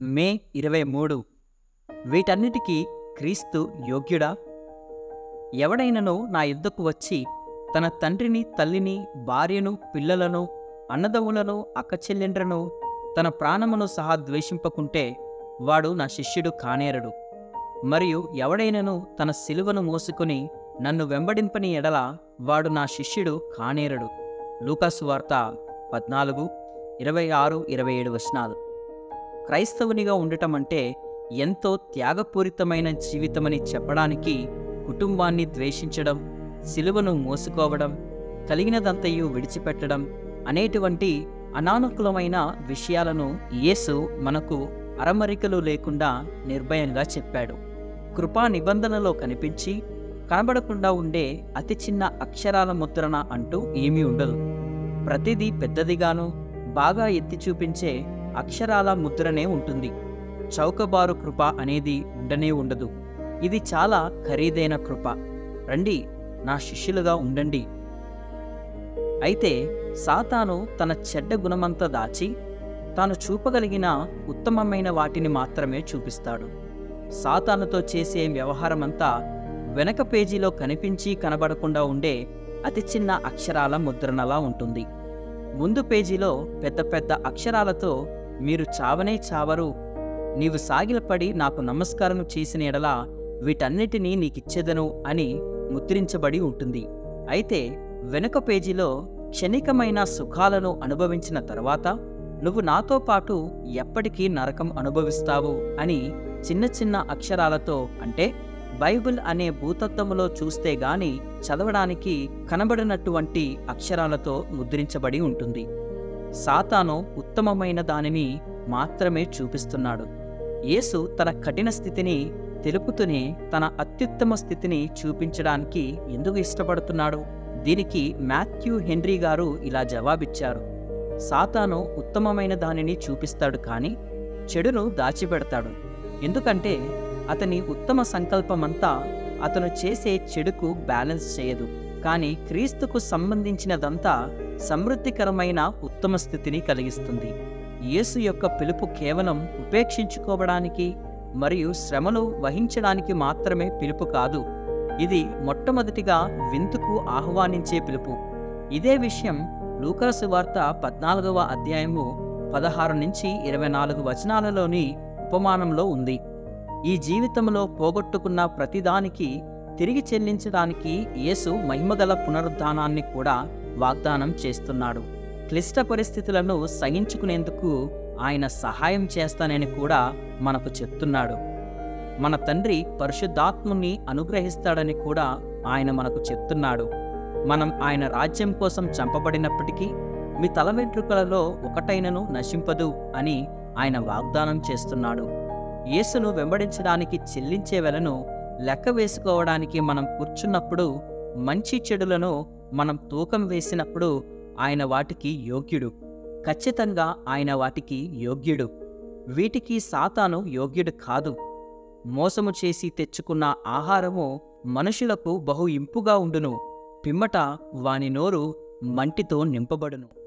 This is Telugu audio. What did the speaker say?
మే ఇరవై మూడు వీటన్నిటికీ క్రీస్తు యోగ్యుడా ఎవడైనను నా యుద్ధకు వచ్చి తన తండ్రిని తల్లిని భార్యను పిల్లలను అన్నదమ్ములను అక్కచెల్లెండ్రను తన ప్రాణమును సహా ద్వేషింపకుంటే వాడు నా శిష్యుడు కానేరడు మరియు ఎవడైనను తన సిలువను మోసుకొని నన్ను వెంబడింపని ఎడల వాడు నా శిష్యుడు కానేరడు లూకాసు వార్త పద్నాలుగు ఇరవై ఆరు ఇరవై ఏడు వచనాలు క్రైస్తవునిగా ఉండటం అంటే ఎంతో త్యాగపూరితమైన జీవితమని చెప్పడానికి కుటుంబాన్ని ద్వేషించడం సిలువను మోసుకోవడం కలిగినదంతయు విడిచిపెట్టడం అనేటువంటి అనానుకూలమైన విషయాలను యేసు మనకు అరమరికలు లేకుండా నిర్భయంగా చెప్పాడు కృపా నిబంధనలో కనిపించి కనబడకుండా ఉండే అతి చిన్న అక్షరాల ముద్రణ అంటూ ఏమీ ఉండదు ప్రతిదీ పెద్దదిగాను బాగా ఎత్తి చూపించే అక్షరాల ముద్రనే ఉంటుంది చౌకబారు కృప అనేది ఉండనే ఉండదు ఇది చాలా ఖరీదైన కృప రండి నా శిష్యులుగా ఉండండి అయితే సాతాను తన చెడ్డ గుణమంతా దాచి తాను చూపగలిగిన ఉత్తమమైన వాటిని మాత్రమే చూపిస్తాడు సాతానుతో చేసే వ్యవహారమంతా వెనక పేజీలో కనిపించి కనబడకుండా ఉండే అతి చిన్న అక్షరాల ముద్రణలా ఉంటుంది ముందు పేజీలో పెద్ద పెద్ద అక్షరాలతో మీరు చావనే చావరు నీవు సాగిలపడి నాకు నమస్కారం చేసిన ఎడల వీటన్నిటినీ నీకిచ్చేదను అని ముద్రించబడి ఉంటుంది అయితే వెనుక పేజీలో క్షణికమైన సుఖాలను అనుభవించిన తర్వాత నువ్వు నాతో పాటు ఎప్పటికీ నరకం అనుభవిస్తావు అని చిన్న చిన్న అక్షరాలతో అంటే బైబిల్ అనే భూతత్వములో చూస్తే గాని చదవడానికి కనబడినటువంటి అక్షరాలతో ముద్రించబడి ఉంటుంది సాతాను ఉత్తమమైన దానిని మాత్రమే చూపిస్తున్నాడు యేసు తన కఠిన స్థితిని తెలుపుతూనే తన అత్యుత్తమ స్థితిని చూపించడానికి ఎందుకు ఇష్టపడుతున్నాడు దీనికి మాథ్యూ హెన్రీ గారు ఇలా జవాబిచ్చారు సాతాను ఉత్తమమైన దానిని చూపిస్తాడు కానీ చెడును దాచిపెడతాడు ఎందుకంటే అతని ఉత్తమ సంకల్పమంతా అతను చేసే చెడుకు బ్యాలెన్స్ చేయదు కానీ క్రీస్తుకు సంబంధించినదంతా సమృద్ధికరమైన ఉత్తమ స్థితిని కలిగిస్తుంది యేసు యొక్క పిలుపు కేవలం ఉపేక్షించుకోవడానికి మరియు శ్రమను వహించడానికి మాత్రమే పిలుపు కాదు ఇది మొట్టమొదటిగా విందుకు ఆహ్వానించే పిలుపు ఇదే విషయం లూకాసు వార్త పద్నాలుగవ అధ్యాయము పదహారు నుంచి ఇరవై నాలుగు వచనాలలోని ఉపమానంలో ఉంది ఈ జీవితంలో పోగొట్టుకున్న ప్రతిదానికి తిరిగి చెల్లించడానికి యేసు మహిమగల పునరుద్ధానాన్ని కూడా వాగ్దానం చేస్తున్నాడు క్లిష్ట పరిస్థితులను సహించుకునేందుకు ఆయన సహాయం చేస్తానని కూడా మనకు చెప్తున్నాడు మన తండ్రి పరిశుద్ధాత్ముని అనుగ్రహిస్తాడని కూడా ఆయన మనకు చెప్తున్నాడు మనం ఆయన రాజ్యం కోసం చంపబడినప్పటికీ మీ తల వెంట్రుకలలో ఒకటైనను నశింపదు అని ఆయన వాగ్దానం చేస్తున్నాడు యేసును వెంబడించడానికి చెల్లించే వెలను లెక్క వేసుకోవడానికి మనం కూర్చున్నప్పుడు మంచి చెడులను మనం తూకం వేసినప్పుడు ఆయన వాటికి యోగ్యుడు ఖచ్చితంగా ఆయన వాటికి యోగ్యుడు వీటికి సాతాను యోగ్యుడు కాదు మోసము చేసి తెచ్చుకున్న ఆహారము మనుషులకు బహు ఇంపుగా ఉండును పిమ్మట వాని నోరు మంటితో నింపబడును